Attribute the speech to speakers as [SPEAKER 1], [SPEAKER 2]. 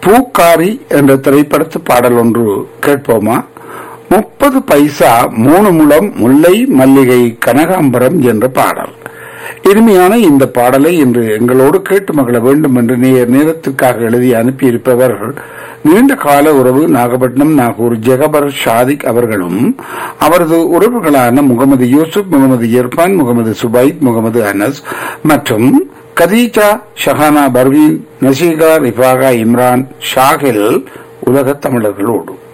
[SPEAKER 1] பூக்காரி என்ற திரைப்படத்து பாடல் ஒன்று கேட்போமா முப்பது பைசா மூணு முழம் முல்லை மல்லிகை கனகாம்பரம் என்ற பாடல் இனிமையான இந்த பாடலை இன்று எங்களோடு கேட்டு மகள வேண்டும் என்று நேர் நேரத்திற்காக எழுதி அனுப்பியிருப்பவர் நீண்ட கால உறவு நாகப்பட்டினம் நாகூர் ஜெகபர் ஷாதிக் அவர்களும் அவரது உறவுகளான முகமது யூசுப் முகமது இர்பான் முகமது சுபைத் முகமது அனஸ் மற்றும் கதீஜா ஷஹானா பர்வீன் நசீகா ரிஃபாகா இம்ரான் ஷாகில் உலகத் தமிழர்களோடு